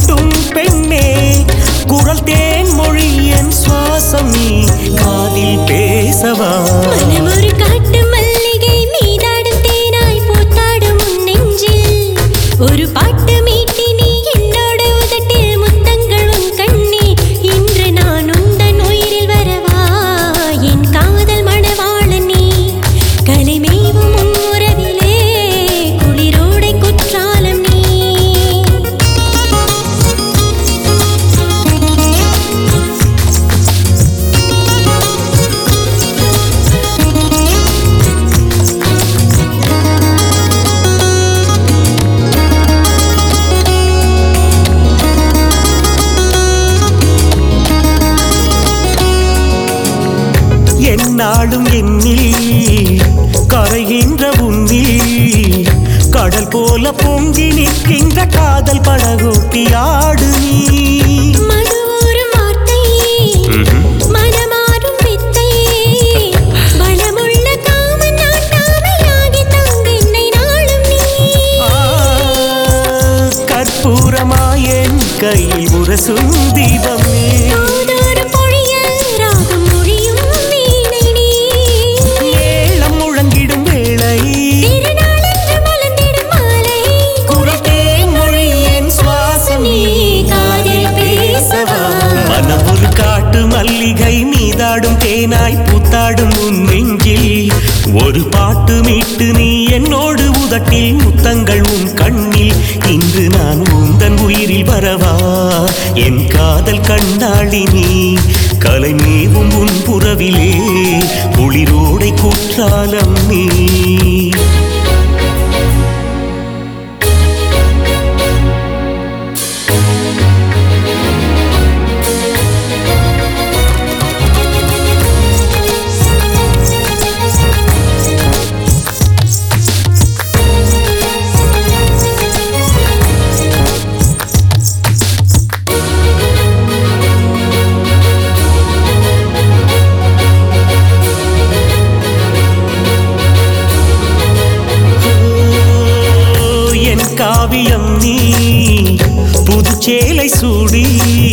ஊட்டும் பெண்ணே குரல் தேன் மொழி என் சுவாசம் நீ காதில் பேசவா மனமொரு காட்டு மல்லிகை மீதாடும் தேனாய் பூத்தாடும் உன் நெஞ்சில் ஒரு பாட்டு மீட்டி நீ என்னோட உதட்டில் முத்தங்கள் உன் கண்ணே இன்று நான் உந்தன் உயிரில் வரவா என் காதல் மணவாளன் நீ கலைமேவும் உன் உறவிலே குளிரோடை குற்றாலம் நீ என்னாலும் என்னில் கரைகின்ற உன்னில் கடல் போல பொங்கி நிற்கின்ற காதல் படகோட்டி ஆடு நீ மனோரும் வார்த்தை மனமாறும் வித்தை வளமுள்ள காமன் நாட்டாமையாகி தங்க என்னை நாளும் நீ ஆ, கற்பூரமாய் என் கையில் உரசும் தீபமே தூதோறும் பொழிய ராகம் மொழியும் வீணை நீ ஏலம் முழங்கிடும் வேளை திருநாளென்று மலர்ந்திடும் மாலை குரல் தேன் மொழி என் சுவாசம் நீ காதில் பேசவா மனம் ஒரு காட்டு மல்லிகை மீதாடும் தேனாய் பூத்தாடும் உன் நெஞ்சில் ஒரு பாட்டு மீட்டு நீ என்னோடு உதட்டில் முத்தங்கள் உன் கண்ணில் இன்று நான் உந்தன் உயிரில் வரவா என் காதல் கண்டாளி நீ கலைமேவும் உன் புறவிலே குளிரோடை குற்றாலம் நீ ஓ, என் காவியம் நீ புதுச்சேலை சூடி